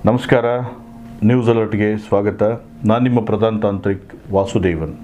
ನಮಸ್ಕಾರ ನ್ಯೂಸ್ ಅಲರ್ಟ್ಗೆ ಸ್ವಾಗತ ನಾನು ನಿಮ್ಮ ಪ್ರಧಾನ ತಾಂತ್ರಿಕ್ ವಾಸುದೇವನ್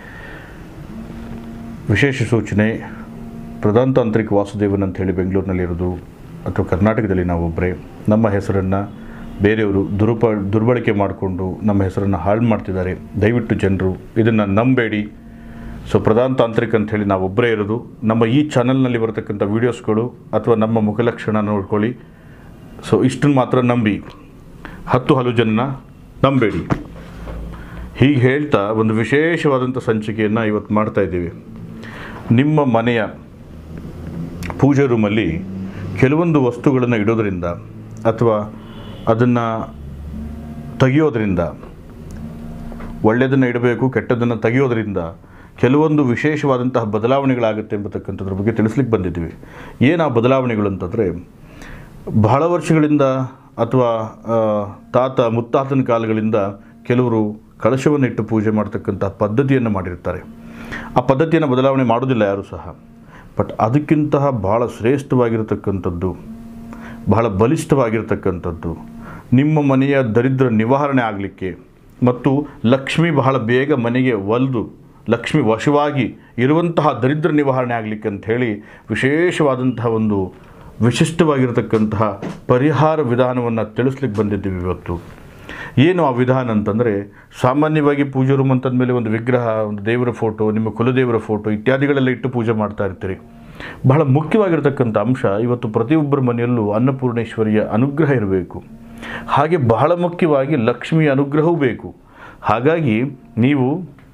ವಿಶೇಷ ಸೂಚನೆ ಪ್ರಧಾನ ತಾಂತ್ರಿಕ್ ವಾಸುದೇವನ್ ಅಂತ ಹೇಳಿ ಬೆಂಗಳೂರಿನಲ್ಲಿರೋದು ಅಥವಾ ಕರ್ನಾಟಕದಲ್ಲಿ ನಾವೊಬ್ಬರೇ ನಮ್ಮ ಹೆಸರನ್ನು ಬೇರೆಯವರು ದುರುಪ ದುರ್ಬಳಕೆ ಮಾಡಿಕೊಂಡು ನಮ್ಮ ಹೆಸರನ್ನು ಹಾಳು ಮಾಡ್ತಿದ್ದಾರೆ ದಯವಿಟ್ಟು ಜನರು ಇದನ್ನು ನಂಬೇಡಿ ಸೊ ಪ್ರಧಾನ ತಾಂತ್ರಿಕ್ ಅಂತ ಹೇಳಿ ನಾವೊಬ್ಬರೇ ಇರೋದು ನಮ್ಮ ಈ ಚಾನಲ್ನಲ್ಲಿ ಬರತಕ್ಕಂಥ ವೀಡಿಯೋಸ್ಗಳು ಅಥವಾ ನಮ್ಮ ಮುಖಲಕ್ಷಣ ನೋಡ್ಕೊಳ್ಳಿ ಸೊ ಇಷ್ಟನ್ನು ಮಾತ್ರ ನಂಬಿ ಹತ್ತು ಹಲವು ಜನ ನಂಬೇಡಿ ಹೀಗೆ ಹೇಳ್ತಾ ಒಂದು ವಿಶೇಷವಾದಂಥ ಸಂಚಿಕೆಯನ್ನು ಇವತ್ತು ಮಾಡ್ತಾ ಇದ್ದೀವಿ ನಿಮ್ಮ ಮನೆಯ ಪೂಜೆ ರೂಮಲ್ಲಿ ಕೆಲವೊಂದು ವಸ್ತುಗಳನ್ನು ಇಡೋದ್ರಿಂದ ಅಥವಾ ಅದನ್ನು ತೆಗೆಯೋದ್ರಿಂದ ಒಳ್ಳೆಯದನ್ನು ಇಡಬೇಕು ಕೆಟ್ಟದ್ದನ್ನು ತೆಗೆಯೋದ್ರಿಂದ ಕೆಲವೊಂದು ವಿಶೇಷವಾದಂತಹ ಬದಲಾವಣೆಗಳಾಗುತ್ತೆ ಎಂಬತಕ್ಕಂಥದ್ರ ಬಗ್ಗೆ ತಿಳಿಸ್ಲಿಕ್ಕೆ ಬಂದಿದ್ದೀವಿ ಏನು ಆ ಬದಲಾವಣೆಗಳು ಅಂತಂದರೆ ಬಹಳ ವರ್ಷಗಳಿಂದ ಅಥವಾ ಆ, ತಾತ ಮುತ್ತಾತನ ಕಾಲಗಳಿಂದ ಕೆಲವರು ಕಳಶವನ್ನು ಇಟ್ಟು ಪೂಜೆ ಮಾಡ್ತಕ್ಕಂಥ ಪದ್ಧತಿಯನ್ನು ಮಾಡಿರ್ತಾರೆ ಆ ಪದ್ಧತಿಯನ್ನು ಬದಲಾವಣೆ ಮಾಡೋದಿಲ್ಲ ಯಾರೂ ಸಹ ಬಟ್ ಅದಕ್ಕಿಂತಹ ಬಹಳ ಶ್ರೇಷ್ಠವಾಗಿರತಕ್ಕಂಥದ್ದು ಬಹಳ ಬಲಿಷ್ಠವಾಗಿರ್ತಕ್ಕಂಥದ್ದು ನಿಮ್ಮ ಮನೆಯ ದರಿದ್ರ ನಿವಾರಣೆ ಆಗಲಿಕ್ಕೆ ಮತ್ತು ಲಕ್ಷ್ಮಿ ಬಹಳ ಬೇಗ ಮನೆಗೆ ಒಲಿದು ಲಕ್ಷ್ಮಿ ವಶವಾಗಿ ಇರುವಂತಹ ದರಿದ್ರ ನಿವಾರಣೆ ಆಗಲಿಕ್ಕೆ ಅಂತ ಹೇಳಿ ವಿಶೇಷವಾದಂತಹ ಒಂದು ವಿಶಿಷ್ಟವಾಗಿರತಕ್ಕಂತಹ ಪರಿಹಾರ ವಿಧಾನವನ್ನು ತಿಳಿಸ್ಲಿಕ್ಕೆ ಬಂದಿದ್ದೀವಿ ಇವತ್ತು ಏನು ಆ ವಿಧಾನ ಅಂತಂದರೆ ಸಾಮಾನ್ಯವಾಗಿ ಪೂಜೆ ರೂಮ್ ಅಂತಂದಮೇಲೆ ಒಂದು ವಿಗ್ರಹ ಒಂದು ದೇವರ ಫೋಟೋ ನಿಮ್ಮ ಕುಲದೇವರ ಫೋಟೋ ಇತ್ಯಾದಿಗಳೆಲ್ಲ ಇಟ್ಟು ಪೂಜೆ ಮಾಡ್ತಾ ಇರ್ತೀರಿ ಬಹಳ ಮುಖ್ಯವಾಗಿರ್ತಕ್ಕಂಥ ಅಂಶ ಇವತ್ತು ಪ್ರತಿಯೊಬ್ಬರ ಮನೆಯಲ್ಲೂ ಅನ್ನಪೂರ್ಣೇಶ್ವರಿಯ ಅನುಗ್ರಹ ಇರಬೇಕು ಹಾಗೆ ಬಹಳ ಮುಖ್ಯವಾಗಿ ಲಕ್ಷ್ಮಿಯ ಅನುಗ್ರಹವೂ ಬೇಕು ಹಾಗಾಗಿ ನೀವು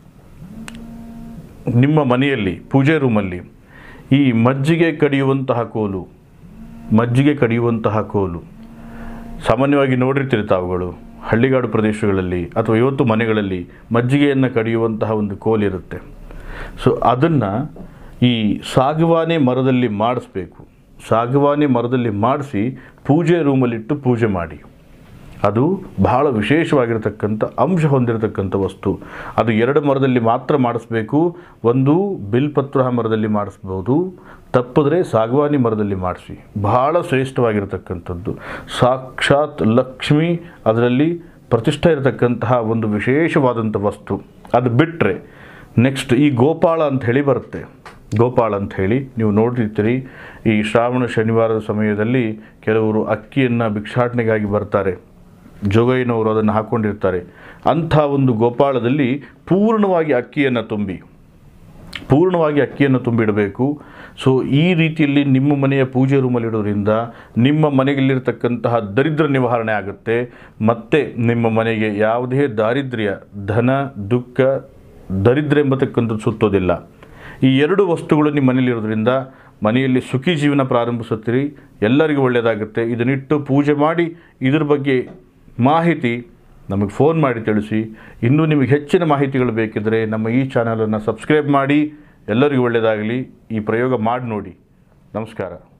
ನಿಮ್ಮ ಮನೆಯಲ್ಲಿ ಪೂಜೆ ರೂಮಲ್ಲಿ ಈ ಮಜ್ಜಿಗೆ ಕಡಿಯುವಂತಹ ಕೋಲು ಮಜ್ಜಿಗೆ ಕಡಿಯುವಂತಹ ಕೋಲು ಸಾಮಾನ್ಯವಾಗಿ ನೋಡಿರ್ತೀರಿ ತಾವುಗಳು ಹಳ್ಳಿಗಾಡು ಪ್ರದೇಶಗಳಲ್ಲಿ ಅಥವಾ ಇವತ್ತು ಮನೆಗಳಲ್ಲಿ ಮಜ್ಜಿಗೆಯನ್ನು ಕಡಿಯುವಂತಹ ಒಂದು ಕೋಲಿರುತ್ತೆ ಸೊ ಅದನ್ನು ಈ ಸಾಗವಾನೆ ಮರದಲ್ಲಿ ಮಾಡಿಸ್ಬೇಕು ಸಾಗವಾನೆ ಮರದಲ್ಲಿ ಮಾಡಿಸಿ ಪೂಜೆ ರೂಮಲ್ಲಿಟ್ಟು ಪೂಜೆ ಮಾಡಿ ಅದು ಬಹಳ ವಿಶೇಷವಾಗಿರತಕ್ಕಂಥ ಅಂಶ ಹೊಂದಿರತಕ್ಕಂಥ ವಸ್ತು ಅದು ಎರಡು ಮರದಲ್ಲಿ ಮಾತ್ರ ಮಾಡಿಸ್ಬೇಕು ಒಂದು ಬಿಲ್ಪತ್ರ ಮರದಲ್ಲಿ ಮಾಡಿಸ್ಬೋದು ತಪ್ಪಿದ್ರೆ ಸಾಗವಾನಿ ಮರದಲ್ಲಿ ಮಾಡಿಸಿ ಬಹಳ ಶ್ರೇಷ್ಠವಾಗಿರತಕ್ಕಂಥದ್ದು ಸಾಕ್ಷಾತ್ ಲಕ್ಷ್ಮಿ ಅದರಲ್ಲಿ ಪ್ರತಿಷ್ಠೆ ಇರತಕ್ಕಂತಹ ಒಂದು ವಿಶೇಷವಾದಂಥ ವಸ್ತು ಅದು ಬಿಟ್ಟರೆ ನೆಕ್ಸ್ಟ್ ಈ ಗೋಪಾಳ ಅಂತ ಹೇಳಿ ಬರುತ್ತೆ ಗೋಪಾಳ ಅಂತ ಹೇಳಿ ನೀವು ನೋಡಿರ್ತೀರಿ ಈ ಶ್ರಾವಣ ಶನಿವಾರದ ಸಮಯದಲ್ಲಿ ಕೆಲವರು ಅಕ್ಕಿಯನ್ನು ಭಿಕ್ಷಾಟನೆಗಾಗಿ ಬರ್ತಾರೆ ಜೋಗಯ್ಯನವರು ಅದನ್ನು ಹಾಕ್ಕೊಂಡಿರ್ತಾರೆ ಅಂಥ ಒಂದು ಗೋಪಾಳದಲ್ಲಿ ಪೂರ್ಣವಾಗಿ ಅಕ್ಕಿಯನ್ನು ತುಂಬಿ ಪೂರ್ಣವಾಗಿ ಅಕ್ಕಿಯನ್ನು ತುಂಬಿಡಬೇಕು ಸೊ ಈ ರೀತಿಯಲ್ಲಿ ನಿಮ್ಮ ಮನೆಯ ಪೂಜೆ ರೂಮಲ್ಲಿ ಇಡೋದ್ರಿಂದ ನಿಮ್ಮ ಮನೆಯಲ್ಲಿರ್ತಕ್ಕಂತಹ ದರಿದ್ರ ನಿವಾರಣೆ ಆಗುತ್ತೆ ಮತ್ತು ನಿಮ್ಮ ಮನೆಗೆ ಯಾವುದೇ ದಾರಿದ್ರ್ಯ ಧನ ದುಃಖ ದರಿದ್ರ ಎಂಬತಕ್ಕಂಥದ್ದು ಸುತ್ತೋದಿಲ್ಲ ಈ ಎರಡು ವಸ್ತುಗಳು ನಿಮ್ಮ ಮನೆಯಲ್ಲಿರೋದ್ರಿಂದ ಮನೆಯಲ್ಲಿ ಸುಖಿ ಜೀವನ ಪ್ರಾರಂಭಿಸುತ್ತೀರಿ ಎಲ್ಲರಿಗೂ ಒಳ್ಳೆಯದಾಗುತ್ತೆ ಇದನ್ನಿಟ್ಟು ಪೂಜೆ ಮಾಡಿ ಇದ್ರ ಬಗ್ಗೆ ಮಾಹಿತಿ ನಮಗೆ ಫೋನ್ ಮಾಡಿ ತಿಳಿಸಿ ಇನ್ನೂ ನಿಮಗೆ ಹೆಚ್ಚಿನ ಮಾಹಿತಿಗಳು ಬೇಕಿದ್ದರೆ ನಮ್ಮ ಈ ಚಾನಲನ್ನು ಸಬ್ಸ್ಕ್ರೈಬ್ ಮಾಡಿ ಎಲ್ಲರಿಗೂ ಒಳ್ಳೆಯದಾಗಲಿ ಈ ಪ್ರಯೋಗ ಮಾಡಿ ನೋಡಿ ನಮಸ್ಕಾರ